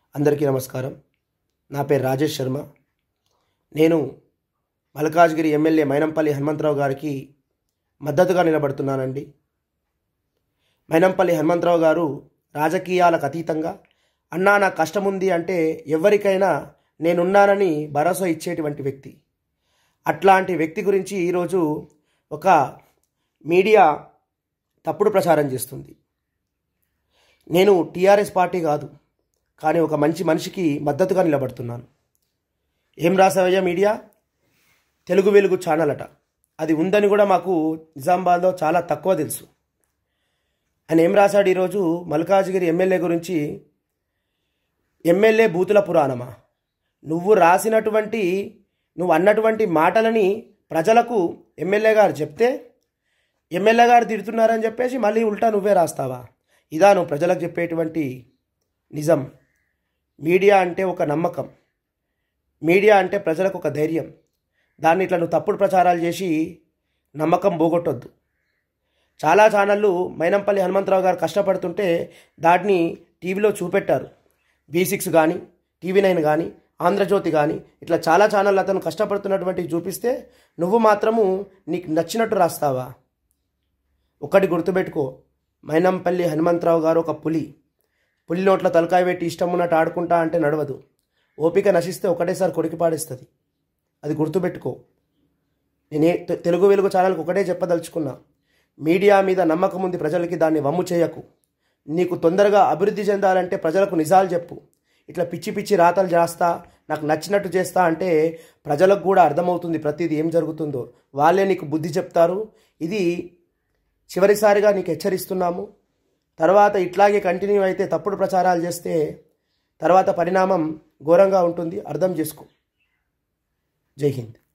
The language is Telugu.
అందరికీ నమస్కారం నా పేరు రాజేష్ శర్మ నేను మల్కాజ్గిరి ఎమ్మెల్యే మైనంపల్లి హనుమంతరావు గారికి మద్దతుగా నిలబడుతున్నానండి మైనంపల్లి హనుమంతరావు గారు రాజకీయాలకు అతీతంగా అన్నా నాకు కష్టం ఉంది అంటే ఎవరికైనా నేనున్నానని భరోసా ఇచ్చేటువంటి వ్యక్తి అట్లాంటి వ్యక్తి గురించి ఈరోజు ఒక మీడియా తప్పుడు ప్రచారం చేస్తుంది నేను టీఆర్ఎస్ పార్టీ కాదు కానీ ఒక మంచి మనిషికి మద్దతుగా నిలబడుతున్నాను ఏం రాసావయ్యా మీడియా తెలుగు వెలుగు ఛానల్ అట అది ఉందని కూడా మాకు నిజామాబాద్లో చాలా తక్కువ తెలుసు ఆయన ఏం రాశాడు ఈరోజు మల్కాజ్గిరి ఎమ్మెల్యే గురించి ఎమ్మెల్యే బూతుల పురాణమా నువ్వు రాసినటువంటి నువ్వు అన్నటువంటి మాటలని ప్రజలకు ఎమ్మెల్యే గారు చెప్తే ఎమ్మెల్యే గారు తిడుతున్నారని చెప్పేసి మళ్ళీ ఉల్టా నువ్వే రాస్తావా ఇదా నువ్వు ప్రజలకు చెప్పేటువంటి నిజం మీడియా అంటే ఒక నమ్మకం మీడియా అంటే ప్రజలకు ఒక ధైర్యం దాన్ని ఇట్లా నువ్వు తప్పుడు ప్రచారాలు చేసి నమ్మకం పోగొట్టొద్దు చాలా ఛానళ్ళు మైనంపల్లి హనుమంతరావు గారు కష్టపడుతుంటే దాన్ని టీవీలో చూపెట్టారు బీ సిక్స్ కానీ టీవీ నైన్ కానీ ఆంధ్రజ్యోతి కానీ ఇట్లా చాలా ఛానళ్ళు అతను కష్టపడుతున్నటువంటివి చూపిస్తే నువ్వు మాత్రము నీకు నచ్చినట్టు రాస్తావా ఒకటి గుర్తుపెట్టుకో మైనంపల్లి హనుమంతరావు గారు ఒక పులి పులి నోట్ల తలకాయ పెట్టి ఇష్టం ఉన్నట్టు ఆడుకుంటా అంటే నడవదు ఓపిక నశిస్తే ఒకటేసారి కొరికి పాడేస్తుంది అది గుర్తుపెట్టుకో నేనే తె- తెలుగు వెలుగు ఛానల్కి ఒకటే చెప్పదలుచుకున్నా మీడియా మీద నమ్మకం ఉంది ప్రజలకి దాన్ని వమ్ము చేయకు నీకు తొందరగా అభివృద్ధి చెందాలంటే ప్రజలకు నిజాలు చెప్పు ఇట్లా పిచ్చి పిచ్చి రాతలు చేస్తా నాకు నచ్చినట్టు చేస్తా అంటే ప్రజలకు కూడా అర్థమవుతుంది ప్రతిదీ ఏం జరుగుతుందో వాళ్ళే నీకు బుద్ధి చెప్తారు ఇది చివరిసారిగా నీకు హెచ్చరిస్తున్నాము తర్వాత ఇట్లాగే కంటిన్యూ అయితే తప్పుడు ప్రచారాలు చేస్తే తర్వాత పరిణామం ఘోరంగా ఉంటుంది అర్థం చేసుకో జై హింద్